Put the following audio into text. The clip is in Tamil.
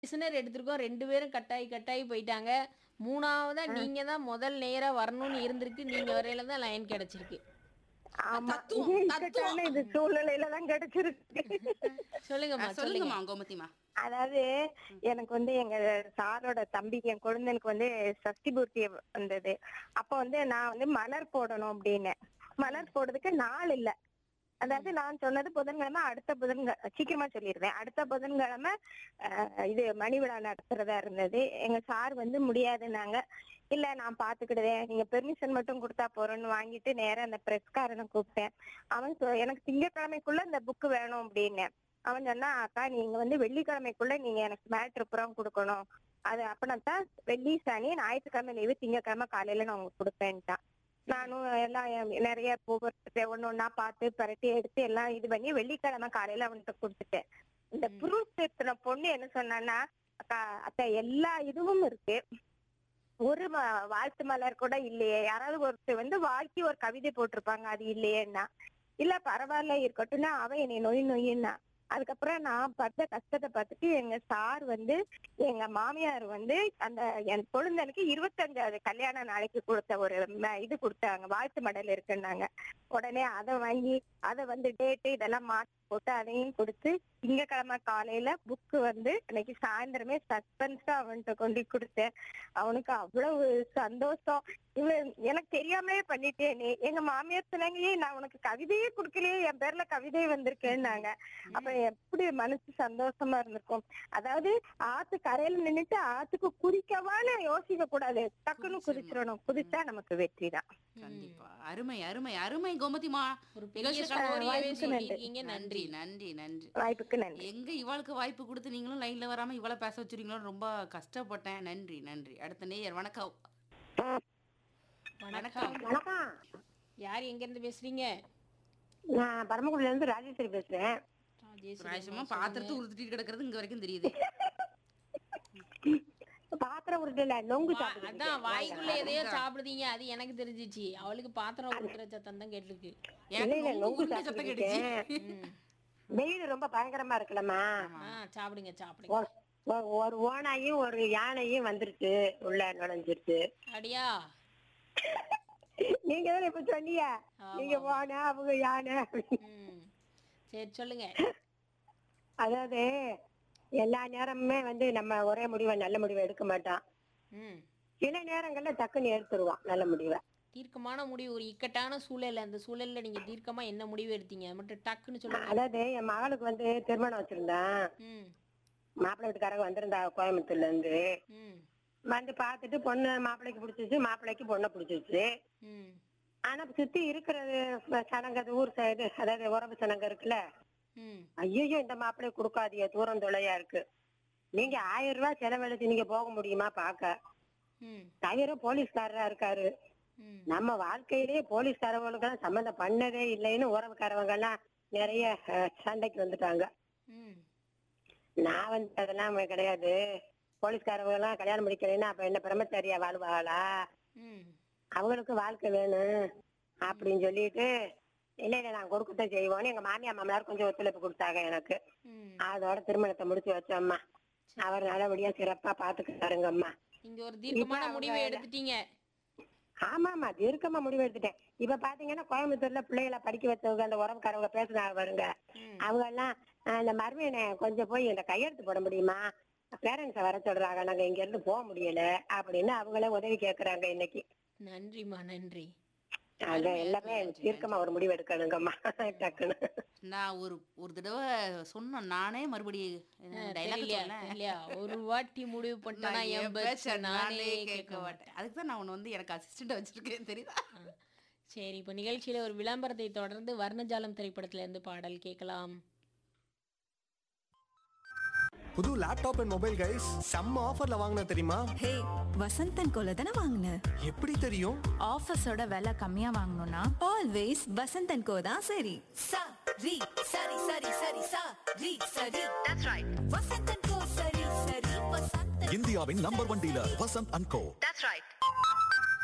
லிசனர் எடுத்திருக்கோம். 2 பேரும் கட்டாயி கட்டாயி போயிட்டாங்க. 3வதா ஆ. நீங்க தான் முதல் நேரா வரணும்னு இருந்திருக்கு. நீங்க வரையில தான் லைன் கிடைச்சிருக்கு. ஆமா. தத்துவம், இக்கட்டான தத்துவம். இது சூழ்நிலையில தான் கிடைச்சிருக்கு. சொல்லுங்கம்மா, ஆ, சொல்லுங்க. சொல்லுங்கம்மா கோமதிமா அதாவது எனக்கு வந்து எங்க சாரோட தம்பிக்கு என் குழந்தைனுக்கு வந்து சஷ்டி பூர்த்தி வந்தது அப்ப வந்து நான் வந்து மலர் போடணும் அப்படின்னு மலர் போடுறதுக்கு நாள் இல்ல அதாவது நான் சொன்னது புதன்கிழமை அடுத்த புதன்கிழமை சீக்கிரமா சொல்லிடுறேன் அடுத்த புதன்கிழமை அஹ், இது மணி விழா நடத்துறதா இருந்தது எங்க சார் வந்து முடியாதுன்னாங்க இல்ல நான் பாத்துக்கிடுவேன் நீங்க பெர்மிஷன் மட்டும் கொடுத்தா போறோம்னு வாங்கிட்டு நேரா அந்த பிரஸ்காரனை கூப்பிட்டேன் அவன் சொ- எனக்கு திங்கட்கிழமைக்குள்ள இந்த புக் வேணும் அப்படின்னு அவன் சொன்னா அக்கா நீங்க வந்து வெள்ளிக்கிழமைக்குள்ள நீங்க எனக்கு மேட்ரு புறம் கொடுக்கணும் அது அப்படின்னா வெள்ளி சனி ஞாயிற்றுக்கிழமை லீவு திங்கக்கிழமை காலையில நான் உங்களுக்கு கொடுப்பேன்ட்டான் நானும் எல்லாம் எ- நிறைய ஒவ்வொரு ஒண்ணு ஒண்ணா பார்த்து பரட்டி எடுத்து எல்லாம் இது பண்ணி வெள்ளிக்கிழமை காலையில அவன்கிட்ட கொடுத்துட்டேன் இந்த ம். ப்ரூஃப் எடுத்துன பொண்ணு என்ன சொன்னான்னா அக்கா அத்தை எல்லா இதுவும் இருக்கு ஒரு ம- வாழ்த்து மலர் கூட இல்லையே யாராவது ஒருத்தர் வந்து வாழ்க்கை ஒரு கவிதை போட்டிருப்பாங்க அது இல்லையேன்னா இல்ல பரவாயில்ல இருக்கட்டும்னா அவன் என்னை நொய் நொய்ன்னா அதுக்கப்புறம் நான் பட்ட கஷ்டத்தை பார்த்துட்டு எங்க சார் வந்து எங்க மாமியார் வந்து அந்த என் குழந்தைனுக்கு இருபத்தஞ்சாவது கல்யாண நாளைக்கு கொடுத்த ஒரு ம- இது கொடுத்தாங்க வாழ்த்து மடல் இருக்குன்னாங்க உடனே அதை வாங்கி அதை வந்து டேட்டு இதெல்லாம் மாத்தி போட்டு அதையும் கொடுத்து திங்கக்கிழமை காலையில புக்கு வந்து அன்னைக்கு சாயந்தரமே சஸ்பென்ஸா அவன்கிட்ட கொண்டு கொடுத்தேன் அவனுக்கு அவ்வளவு சந்தோஷம் இவன் எனக்கு தெரியாமலே பண்ணிட்டேனே எங்க மாமியார் சொன்னாங்க "ஏய், நான் உனக்கு கவிதையே கொடுக்கலையே என் பேர்ல கவிதை வந்திருக்கேன்னாங்க அப்ப எப்படி மனசு சந்தோஷமா இருந்திருக்கும் அதாவது ஆத்து கரையில நின்னுட்டு ஆத்துக்கு குதிக்கவான்னு யோசிக்க கூடாது டக்குன்னு குதிச்சிடணும் குதிச்சா நமக்கு வெற்றி தான் கண்டிப்பா அருமை அருமை அருமை கோமதிமா ஒரு பெரிய நிகழ்ச்சி ஸ்டோரியாவே வாய்ப்புக்கு நன்றி. சொல்லியிருக்கீங்க. நன்றி நன்றி. நன்றி நன்றி வாய்ப்புக்கு நன்றி எங்க இவாளுக்கு வாய்ப்பு கொடுத்து நீங்களும் லைன்ல வராம இவள பேச வச்சிருக்கீங்களோ ரொம்ப கஷ்டப்பட்டேன் நன்றி நன்றி அடுத்த நேயர் வணக்கம் வணக்கம். வணக்கம் யார் எங்க இருந்து பேசுறீங்க? நான் பரமக்குடில இருந்து ராஜேஸ்வரி பேசுறேன் ராஜேஸ்வரி ராஜமா அம்மா, பாத்திரத்தை சொல்லுங்க. உறுத்திட்டு கிடக்கிறது இங்க வரைக்கும் தெரியுது பாத்திரம் உருட்டல நொங்கு வா- சாப்பிடுறீங்க. அதான் வாய்க்குள்ள எதையோ அதான். சாப்பிடுதீங்க அது எனக்கு தெரிஞ்சிச்சு அவளுக்கு பாத்திரம் ஊட்டுற சத்தம் தான் கேட்டிருக்கு இல்ல, எனக்கு இல்ல, நொங்கு நொங்கு உருண்டை சத்தம் கேட்டுச்சு சாப்பிட்டுருக்கேன். ம். வெயில் ரொம்ப பயங்கரமா இருக்குல்லம்மா ஆ சாப்பிடுங்க சாப்பிடுங்க ஒரு- ஒரு- ஒரு ஓனாயும் ஒரு யானையும் வந்துருச்சு உள்ள நுழைஞ்சிருச்சு அடியா நீங்க தானே இப்ப சொன்னீங்க ஆமா. நீங்க ஓனா அவங்க யானை அப்படின்னு. ம் சரி சொல்லுங்க அதாவது எல்லா நேரமுமே வந்து நம்ம ஒரே முடிவை நல்ல முடிவை எடுக்க மாட்டோம் ம் சில நேரங்கள்ல டக்குன்னு எடுத்துருவான் நல்ல முடிவை தீர்க்கமான முடிவு ஒரு இக்கட்டான சூழல் அந்த சூழல்ல நீங்க தீர்க்கமா என்ன முடிவு எடுத்தீங்க அது மட்டும் டக்குன்னு சொல்லுங்க அதாவது என் மகளுக்கு வந்து திருமணம் வச்சிருந்தேன் ம் மாப்பிள்ளை வீட்டுக்காரங்க வந்திருந்தா கோயம்புத்தூர்ல இருந்து ம் வந்து பார்த்துட்டு பொண்ணு மாப்பிள்ளைக்கு பிடிச்சிச்சு மாப்பிள்ளைக்கு பொண்ணை பிடிச்சிச்சு ம் ஆனா சுத்தி இருக்கிறது சனங்க அது ஊர் சைடு அதாவது உறவு சனங்க இருக்குல்ல ம் ஐயோ இந்த மாப்பிள்ளைய கொடுக்காதீங்க தூரம் தொலையா இருக்கு நீங்க ஆயிரம் ரூபாய் செலவழிச்சு நீங்க போக முடியுமா பாக்க ம் தவிர போலீஸ்காரரா இருக்காரு ம் நம்ம வாழ்க்கையிலேயே போலீஸ்காரவங்களுக்கு எல்லாம் சம்மந்தம் பண்ணதே இல்லைன்னு உறவுக்காரவங்க எல்லாம் நிறைய அஹ், சண்டைக்கு வந்துட்டாங்க ம் நான் வந்து அதெல்லாம் கிடையாது போலீஸ்காரவங்க எல்லாம் கல்யாணம் முடிக்கலைன்னா அப்ப என்ன பிரம்மச்சாரியா வாழ்வாளா ம் அவங்களுக்கு வாழ்க்கை வேணும் அப்படின்னு சொல்லிட்டு இல்ல இல்ல நான் கொடுக்கத்த செய்வோம்னு எங்க மாமியா மாமனார் கொஞ்சம் ஒத்துழைப்பு கொடுத்தாங்க எனக்கு ம் அதோட திருமணத்தை முடிச்சு வச்சோம்மா அவர் நல்லபடியா சிறப்பா பாத்துக்கிட்டாருங்கம்மா நீங்க ஒரு தீர்க்கமான இப்ப முடிவை அவங்க- எடுத்துட்டீங்க ஆமாமா தீர்க்கமா முடிவு எடுத்துட்டேன் இப்ப பாத்தீங்கன்னா கோயம்புத்தூர்ல பிள்ளைகளை படிக்க வச்சவங்க அந்த உறவுக்காரவங்க பேசுனாங்க பாருங்க ம் அவங்க எல்லாம் "அஹ், இந்த மருமையனை கொஞ்சம் போய் இந்த கையெழுத்து போட முடியுமா பேரண்ட்ஸ வர சொல்றாங்க நாங்க இங்க இருந்து போக முடியல அப்படின்னு அவங்களே உதவி கேக்குறாங்க இன்னைக்கு நன்றிம்மா நன்றி அத எல்லாமே தீர்க்கமா ஒரு முடிவு எடுக்கணுங்கம்மா டக்குன்னு நான் ஒரு ஒரு தடவை சொன்னேன் நானே மறுபடியும் டைலாக் தெரியலையா சொன்னேன் தெரியலையா ஒரு வாட்டி முடிவு பண்ணிட்டா நான் என் என் பேச்ச பேச்ச நானே கேட்க மாட்டேன் அதுக்கு தான் நான் உன்னை வந்து எனக்கு அசிஸ்டன்ட் வச்சிருக்கேன் தெரியுதா ஆ. சரி இப்போ நிகழ்ச்சியில ஒரு விளம்பரத்தை தொடர்ந்து வர்ணஜாலம் திரைப்படத்துல இருந்து பாடல் கேட்கலாம் புது லேப்டாப் அண்ட் மொபைல் கைஸ் செம்ம ஆஃபர்ல வாங்கின தெரியுமா ஹே வசந்தன் கோல தானே வாங்கின எப்படி தெரியும் ஆஃபீஸோட விலை கம்மியா வாங்கணும்னா ஆல்வேஸ் வசந்தன் கோ தான் சரி sa ri sari sari sari sa ri sari that's right vasantan ko sari sari vasantan இந்தியாவின் number one dealer Vasanth and Co that's right